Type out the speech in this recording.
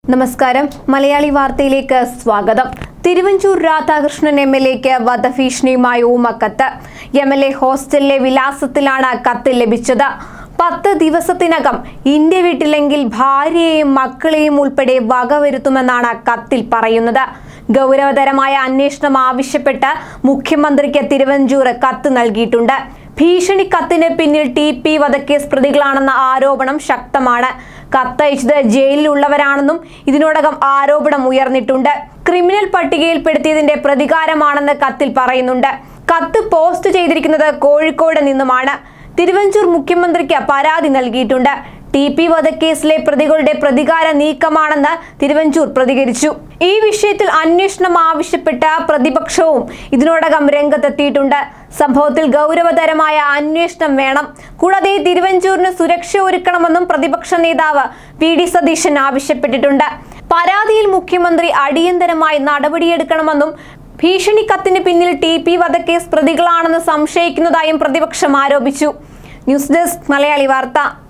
നമസ്കാരം മലയാളി വാർത്തയിലേക്ക് സ്വാഗതം തിരുവഞ്ചൂർ രാധാകൃഷ്ണൻ എം എൽ എക്ക് വധഭീഷണിയുമായി ഊമക്കത്ത് എം എൽ എ ഹോസ്റ്റലിലെ വിലാസത്തിലാണ് കത്ത് ലഭിച്ചത് പത്ത് ദിവസത്തിനകം ഇന്ത്യ വിട്ടില്ലെങ്കിൽ ഭാര്യയെയും മക്കളെയും ഉൾപ്പെടെ വകവരുത്തുമെന്നാണ് കത്തിൽ പറയുന്നത് ഗൗരവതരമായ അന്വേഷണം ആവശ്യപ്പെട്ട് മുഖ്യമന്ത്രിക്ക് തിരുവഞ്ചൂർ കത്ത് നൽകിയിട്ടുണ്ട് ഭീഷണി കത്തിന് പിന്നിൽ ടി പി വധക്കേസ് പ്രതികളാണെന്ന ആരോപണം ശക്തമാണ് കത്തയച്ചത് ജയിലിലുള്ളവരാണെന്നും ഇതിനോടകം ആരോപണം ഉയർന്നിട്ടുണ്ട് ക്രിമിനൽ പട്ടികയിൽപ്പെടുത്തിയതിന്റെ പ്രതികാരമാണെന്ന് കത്തിൽ പറയുന്നുണ്ട് കത്ത് പോസ്റ്റ് ചെയ്തിരിക്കുന്നത് കോഴിക്കോട് നിന്നുമാണ് തിരുവഞ്ചൂർ മുഖ്യമന്ത്രിക്ക് പരാതി നൽകിയിട്ടുണ്ട് ടി പി വധക്കേസിലെ പ്രതികളുടെ പ്രതികാര നീക്കമാണെന്ന് തിരുവഞ്ചൂർ പ്രതികരിച്ചു ഈ വിഷയത്തിൽ അന്വേഷണം ആവശ്യപ്പെട്ട പ്രതിപക്ഷവും ഇതിനോടകം രംഗത്തെത്തിയിട്ടുണ്ട് സംഭവത്തിൽ ഗൗരവതരമായ അന്വേഷണം വേണം കൂടാതെ തിരുവഞ്ചൂരിന് സുരക്ഷ ഒരുക്കണമെന്നും പ്രതിപക്ഷ നേതാവ് വി ഡി സതീശൻ ആവശ്യപ്പെട്ടിട്ടുണ്ട് പരാതിയിൽ മുഖ്യമന്ത്രി അടിയന്തരമായി നടപടിയെടുക്കണമെന്നും ഭീഷണി കത്തിന് പിന്നിൽ ടി പി വധക്കേസ് പ്രതികളാണെന്ന് സംശയിക്കുന്നതായും പ്രതിപക്ഷം ആരോപിച്ചു ന്യൂസ് ഡെസ്ക് മലയാളി വാർത്ത